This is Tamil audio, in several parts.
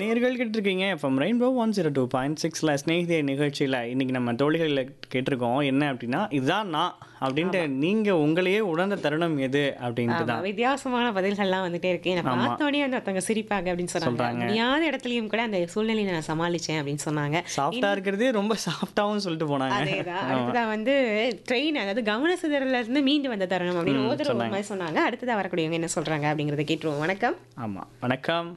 நேயர்கள் கேட்டிருக்கீங்க FM rainbow one zero two point சிக்ஸில் ஸ்நேகிதே நிகழ்ச்சியில் இன்றைக்கி நம்ம தோழிகளில் கேட்டிருக்கோம் என்ன அப்படின்னா இதுதான் நான் அப்படின்ட்டு நீங்கள் உங்களையே உணர்ந்த தருணம் எது அப்படின்ட்டு ஆமா, தான் வித்தியாசமான பதில்கள்லாம் வந்துட்டே இருக்கு நான் ஆமா. பார்த்தோடனே வந்து ஒருத்தவங்க சிரிப்பாங்க அப்படின்னு சொன்னாங்க சொல்றாங்க. முடியாத இடத்துலயும் கூட அந்த சூழ்நிலையை நான் சமாளிச்சேன் அப்படின்னு சொன்னாங்க சாஃப்டாக இருக்கிறதே ரொம்ப சாஃப்டாகவும் சொல்லிட்டு போனாங்க அதேதான் அடுத்ததா வந்து ட்ரெயின் அதாவது கவன சிதறல இருந்து மீண்டு வந்த தருணம் அப்படின்னு ம், ஓதுற ஒரு சொன்னாங்க. மாதிரி சொன்னாங்க அடுத்ததா வரக்கூடியவங்க என்ன சொல்றாங்க அப்படிங்கறத கேட்டுருவோம் வணக்கம் ஆமாம் வணக்கம்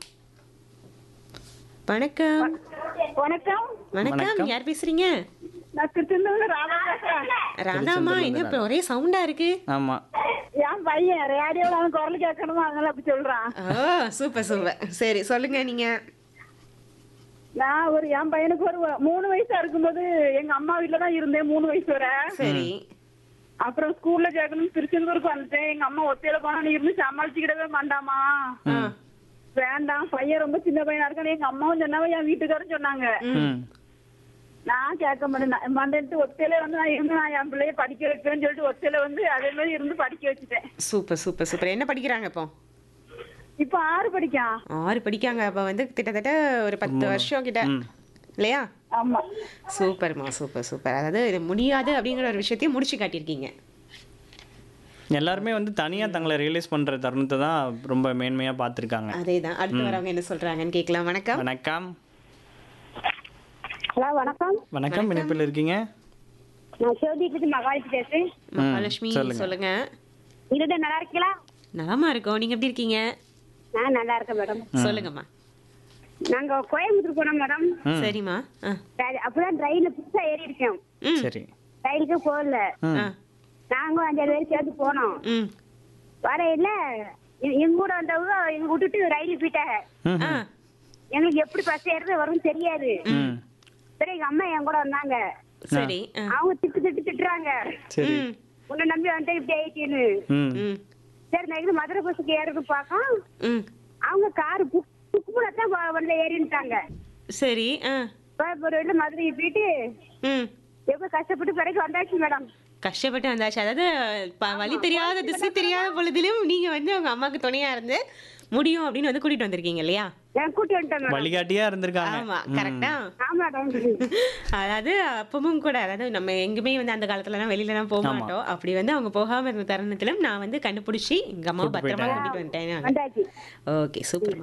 வணக்கம் வணக்கம் வணக்கம் வணக்கம். யார் பேசுறீங்க நான் திருச்செந்தூர்ல ராதா பேசுறேன் ராதாமா என்ன இப்ப ஒரே சவுண்டா இருக்கு ஆமாம் என் பையன் ரேடியோல அவன் குரல் கேட்கணுமா அதனால அப்படி சொல்றான் ஓ சூப்பர் சூப்பர் சரி சொல்லுங்க நீங்க நான் ஒரு என் பையனுக்கு ஒரு மூணு வயசா இருக்கும்போது எங்க அம்மா வீட்ல தான் இருந்தேன் மூணு வயசு வரை சரி அப்புறம் ஸ்கூல்ல சேர்க்கணும் திருச்செந்தூருக்கு வந்துட்டேன் எங்க அம்மா ஒத்தையில போனா நீ இருந்து சமாளிச்சுக்கிடவே மாட்டாமா வேண்டாம் பையன் ரொம்ப சின்ன பையனா இருக்கான்னு எங்க அம்மாவும் சொன்னாவ என் வீட்டுக்காரும் சொன்னாங்க ம் நான் கேட்க மாட்டேன் மண்டன்ட்டு ஒத்தையில வந்து நான் இருந்து நான் என் பிள்ளைய படிக்க வைப்பேன்னு சொல்லிட்டு ஒத்தையில வந்து அதே மாதிரி இருந்து படிக்க வச்சுட்டேன் சூப்பர் சூப்பர் சூப்பர் என்ன படிக்கிறாங்க இப்போ இப்ப ஆறு படிக்கான் ஆறு படிக்காங்க அப்ப வந்து கிட்டத்தட்ட ஒரு பத்து வருஷம் கிட்ட இல்லையா ஆமா சூப்பர்மா சூப்பர் சூப்பர் அதாவது இது முடியாது அப்படிங்கிற ஒரு விஷயத்தையும் முடிச்சு காட்டியிருக்கீங்க எல்லாருமே வந்து தனியாக தங்களை ரியலைஸ் பண்ணுற தருணத்தை தான் ரொம்ப மேன்மையாக பார்த்துருக்காங்க அதே தான் அடுத்து வரவங்க என்ன சொல்றாங்கன்னு கேட்கலாம் வணக்கம் வணக்கம் ஹலோ வணக்கம் வணக்கம் இணைப்பில் இருக்கீங்க நான் சிவதீபதி மகாலிக்கு பேசுறேன் மகாலட்சுமி சொல்லுங்க. சொல்லுங்க இருட நல்லா இருக்கீங்களா நலமா இருக்கோம் நீங்க எப்படி இருக்கீங்க நான் நல்லா இருக்கேன் மேடம் சொல்லுங்கம்மா நாங்க கோயம்புத்தூர் போனோம் மேடம் சரிம்மா ஆ ட்ரை- அப்பதான் ட்ரெயின்ல புதுசா ஏறி இருக்கோம் ம் சரி ரயிலுக்கு போகல ம் ஆ நாங்க அஞ்சாறு பேர் சேர்ந்து போனோம் ம் வரையில எ- எங்க கூட வந்தவங்க எங்க விட்டுட்டு ரயிலுக்கு போயிட்டாங்க ம் ஆ எங்களுக்கு எப்படி பஸ் ஏறது வரும்னு தெரியாது ம் சரி எங்க அம்மா என் கூட வந்தாங்க சரி ஆ அவங்க திட்டு திட்டு திட்டுறாங்க சரி ம் உன்னை நம்பி வந்துட்டு இப்படி ஆயிட்டேன்னு ம் ம் சரி நான் மதுரை பஸ்ஸுக்கு ஏறது பார்க்கோம் ம் அவங்க காரு புக்குல தான் வந்து ஏறிட்டாங்க சரி ஆ கோயம்புத்தூர்ல மதுரை போயிட்டு ம் எவ்வளவு கஷ்டப்பட்டு பிறகு வந்தாச்சு மேடம் கஷ்டப்பட்டு வந்தாச்சு அதாவது ப- வழி தெரியாத திசை தெரியாத பொழுதிலும் நீங்க வந்து உங்க அம்மாக்கு துணையா இருந்து முடியும் அப்படின்னு வந்து கூட்டிட்டு வந்திருக்கீங்க இல்லையா நான் கூட்டி வந்துட்டேன் மேடம் வழிகாட்டியா இருந்திருக்காங்க ஆமா கரெக்டா ஆமா மேடம் அதாவது அப்பவும் கூட அதாவது நம்ம எங்குமே வந்து அந்த காலத்துலலாம் வெளியிலலாம் போக மாட்டோம் அப்படி வந்து அவங்க போகாம இருந்த தருணத்திலும் நான் வந்து கண்டுபிடிச்சி எங்க அம்மாவை பத்திரமா கூட்டிட்டு வந்துட்டேன் வந்தாச்சு ஓகே சூப்பர்